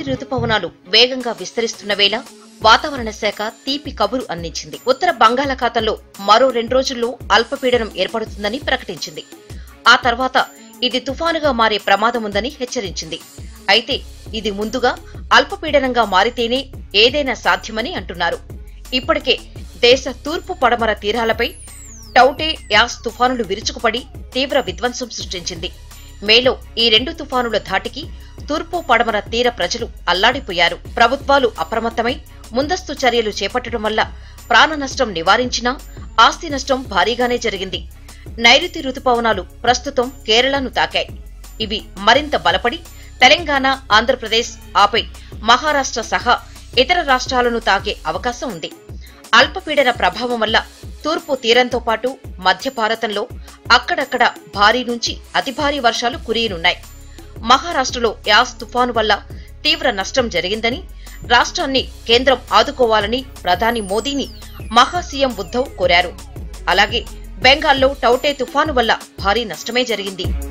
రుతుపవనాలు వేగంగా విస్తరిస్తున్న వేళ వాతావరణ శాఖ తీపి కబురు అందించింది ఉత్తర బంగాళాఖాతంలో మరో రెండు రోజుల్లో అల్పపీడనం ఏర్పడుతుందని ప్రకటించింది ఆ తర్వాత ఇది తుఫానుగా మారే ప్రమాదం ఉందని హెచ్చరించింది అయితే ఇది ముందుగా అల్పపీడనంగా మారితేనే ఏదైనా సాధ్యమని అంటున్నారు ఇప్పటికే దేశ తూర్పు పడమర తీరాలపై టౌటే యాస్ తుఫానులు విరుచుకుపడి తీవ్ర విధ్వంసం సృష్టించింది మేలో ఈ రెండు తుఫానుల ధాటికి తూర్పు పడమర తీర ప్రజలు అల్లాడిపోయారు ప్రభుత్వాలు అప్రమత్తమై ముందస్తు చర్యలు చేపట్టడం వల్ల ప్రాణ నష్టం నివారించినా ఆస్తి నష్టం భారీగానే జరిగింది నైరుతి రుతుపవనాలు ప్రస్తుతం కేరళను తాకాయి ఇవి మరింత బలపడి తెలంగాణ ఆంధ్రప్రదేశ్ ఆపై మహారాష్ట్ర సహా ఇతర రాష్ట్రాలను తాకే అవకాశం ఉంది అల్పపీడన ప్రభావం వల్ల తూర్పు తీరంతో పాటు మధ్య భారతంలో అక్కడక్కడ భారీ నుంచి అతి భారీ వర్షాలు కురియనున్నాయి మహారాష్ట్రలో యాస్ తుఫాను వల్ల తీవ్ర నష్టం జరిగిందని రాష్ట్రాన్ని కేంద్రం ఆదుకోవాలని ప్రధాని మోదీని మహా సీఎం ఉద్దవ్ కోరారు అలాగే బెంగాల్లో టౌటే తుఫాను వల్ల భారీ నష్టమే జరిగింది